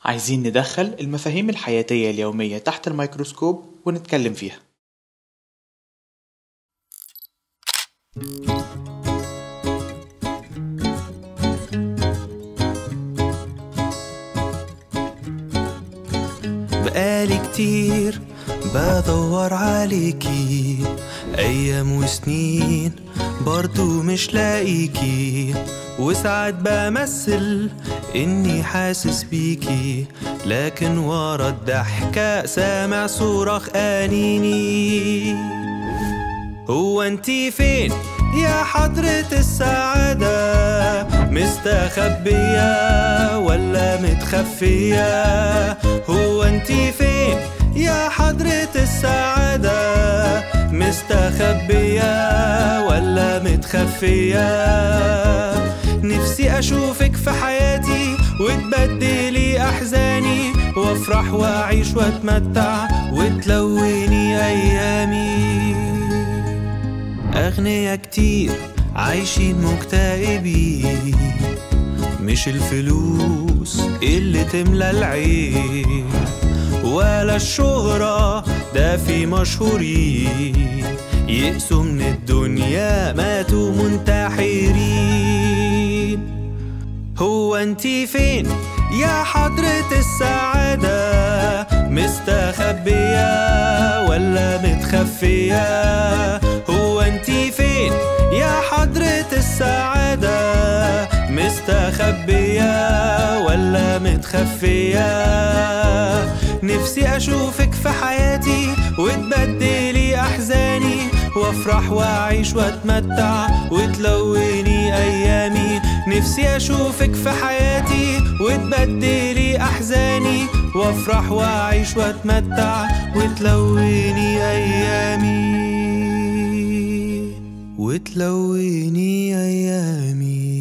عايزين ندخل المفاهيم الحياتية اليومية تحت الميكروسكوب ونتكلم فيها بقالي كتير بدور عليكي أيام وسنين برضو مش لاقيكي وساعات بمثل إني حاسس بيكي لكن ورا الضحكة سامع صراخ أنيني هو انتي فين يا حضرة السعادة مستخبية ولا متخفية هو انتي فين يا حضرة السعادة مستخبية ولا متخفية نفسي أشوفك في حياتي وتبدلي أحزاني وأفرح وأعيش وأتمتع وتلوني أيامي أغنياء كتير عايشين مكتئبين مش الفلوس اللي تملى العين ولا الشهرة ده في مشهورين يئسوا من الدنيا ماتوا منتحرين هو انتي فين يا حضرة السعادة مستخبية ولا متخفية هو انتي فين يا حضرة السعادة مستخبية ولا متخفية نفسي أشوفك في حياتي وتبدلي أحزاني وأفرح وأعيش وأتمتع وتلوني أيامي نفسي أشوفك في حياتي وتبدلي أحزاني وأفرح وأعيش وأتمتع وتلوني أيامي وتلوني أيامي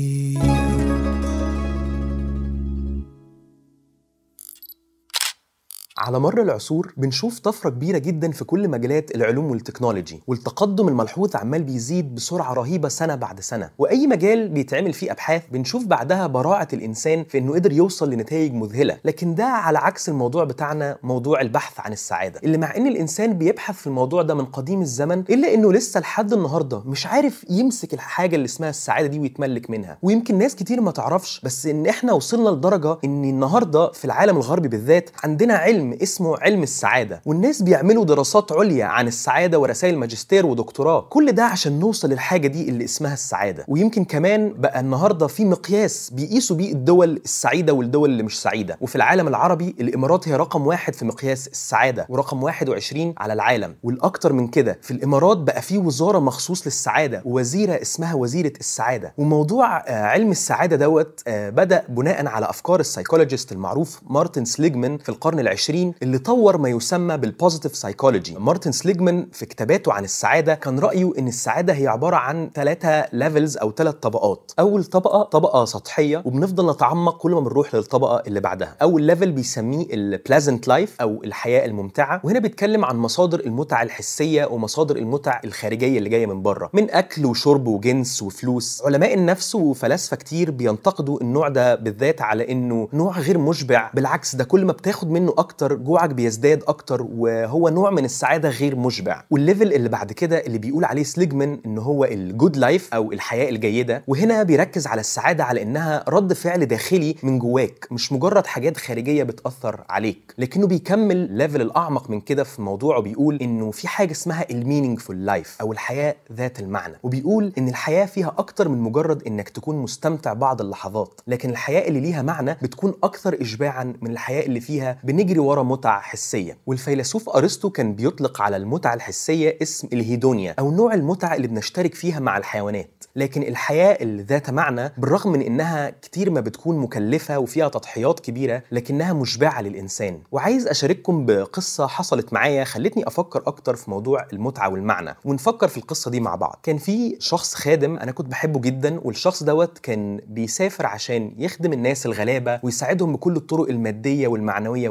على مر العصور بنشوف طفرة كبيرة جدا في كل مجالات العلوم والتكنولوجي والتقدم الملحوظ عمال بيزيد بسرعة رهيبة سنة بعد سنة وأي مجال بيتعمل فيه أبحاث بنشوف بعدها براعة الإنسان في إنه قدر يوصل لنتائج مذهلة لكن ده على عكس الموضوع بتاعنا موضوع البحث عن السعادة اللي مع إن الإنسان بيبحث في الموضوع ده من قديم الزمن إلا إنه لسه لحد النهاردة مش عارف يمسك الحاجة اللي اسمها السعادة دي ويتملك منها ويمكن ناس كتير ما تعرفش بس إن إحنا وصلنا لدرجة إن النهاردة في العالم الغربي بالذات عندنا علم اسمه علم السعادة والناس بيعملوا دراسات عليا عن السعادة ورسائل ماجستير ودكتوراه كل ده عشان نوصل للحاجة دي اللي اسمها السعادة ويمكن كمان بقى النهاردة في مقياس بيقيسوا بيه الدول السعيدة والدول اللي مش سعيدة وفي العالم العربي الإمارات هي رقم واحد في مقياس السعادة ورقم 21 على العالم والأكتر من كده في الإمارات بقى في وزارة مخصوص للسعادة ووزيرة اسمها وزيرة السعادة وموضوع آه، علم السعادة دوت آه، بدأ بناء على أفكار السايكولوجيست المعروف مارتن سليجمان في القرن العشرين اللي طور ما يسمى بالبوزيتيف سايكولوجي مارتن سليجمان في كتاباته عن السعادة كان رأيه إن السعادة هي عبارة عن ثلاثة ليفلز أو ثلاث طبقات أول طبقة طبقة سطحية وبنفضل نتعمق كل ما بنروح للطبقة اللي بعدها أول ليفل بيسميه البلازنت لايف أو الحياة الممتعة وهنا بيتكلم عن مصادر المتعة الحسية ومصادر المتع الخارجية اللي جاية من بره من أكل وشرب وجنس وفلوس علماء النفس وفلاسفة كتير بينتقدوا النوع ده بالذات على إنه نوع غير مشبع بالعكس ده كل ما بتاخد منه أكتر جوعك بيزداد أكتر وهو نوع من السعادة غير مشبع والليفل اللي بعد كده اللي بيقول عليه سليجمان إن هو الجود لايف أو الحياة الجيدة وهنا بيركز على السعادة على إنها رد فعل داخلي من جواك مش مجرد حاجات خارجية بتأثر عليك لكنه بيكمل ليفل الأعمق من كده في موضوعه بيقول إنه في حاجة اسمها المينينجفول لايف أو الحياة ذات المعنى وبيقول إن الحياة فيها أكتر من مجرد إنك تكون مستمتع بعض اللحظات لكن الحياة اللي ليها معنى بتكون أكثر إشباعا من الحياة اللي فيها بنجري ورا متع حسية والفيلسوف أرسطو كان بيطلق على المتعة الحسية اسم الهيدونيا أو نوع المتعة اللي بنشترك فيها مع الحيوانات لكن الحياة اللي ذات معنى بالرغم من إنها كتير ما بتكون مكلفة وفيها تضحيات كبيرة لكنها مشبعة للإنسان وعايز أشارككم بقصة حصلت معايا خلتني أفكر أكتر في موضوع المتعة والمعنى ونفكر في القصة دي مع بعض كان في شخص خادم أنا كنت بحبه جدا والشخص دوت كان بيسافر عشان يخدم الناس الغلابة ويساعدهم بكل الطرق المادية والمعنوية وغيرها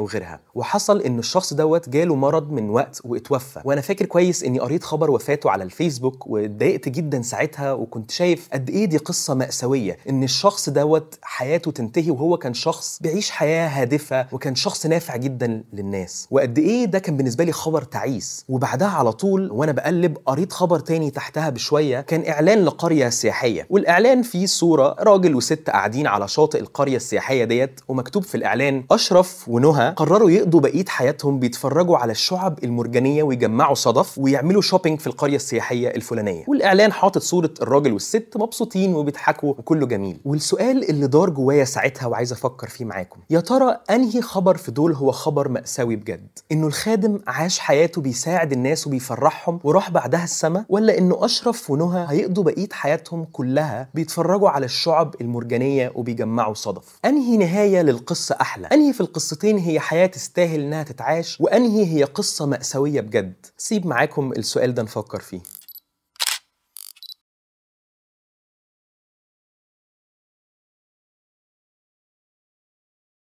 وحصل ان الشخص دوت جاله مرض من وقت واتوفى وانا فاكر كويس اني قريت خبر وفاته على الفيسبوك واتضايقت جدا ساعتها وكنت شايف قد ايه دي قصه ماساويه ان الشخص دوت حياته تنتهي وهو كان شخص بيعيش حياه هادفه وكان شخص نافع جدا للناس وقد ايه ده كان بالنسبه لي خبر تعيس وبعدها على طول وانا بقلب قريت خبر تاني تحتها بشويه كان اعلان لقريه سياحيه والاعلان فيه صوره راجل وست قاعدين على شاطئ القريه السياحيه ديت ومكتوب في الاعلان اشرف ونهى قرروا يقضوا بقيه حياتهم بيتفرجوا على الشعب المرجانيه ويجمعوا صدف ويعملوا شوبينج في القريه السياحيه الفلانيه والاعلان حاطط صوره الراجل والست مبسوطين وبيضحكوا وكله جميل والسؤال اللي دار جوايا ساعتها وعايز افكر فيه معاكم يا ترى انهي خبر في دول هو خبر ماساوي بجد انه الخادم عاش حياته بيساعد الناس وبيفرحهم وراح بعدها السما ولا انه اشرف ونهى هيقضوا بقيه حياتهم كلها بيتفرجوا على الشعب المرجانيه وبيجمعوا صدف انهي نهايه للقصه احلى انهي في القصتين هي حياه تستاهل انها تتعاش وانهي هي قصه ماساويه بجد سيب معاكم السؤال ده نفكر فيه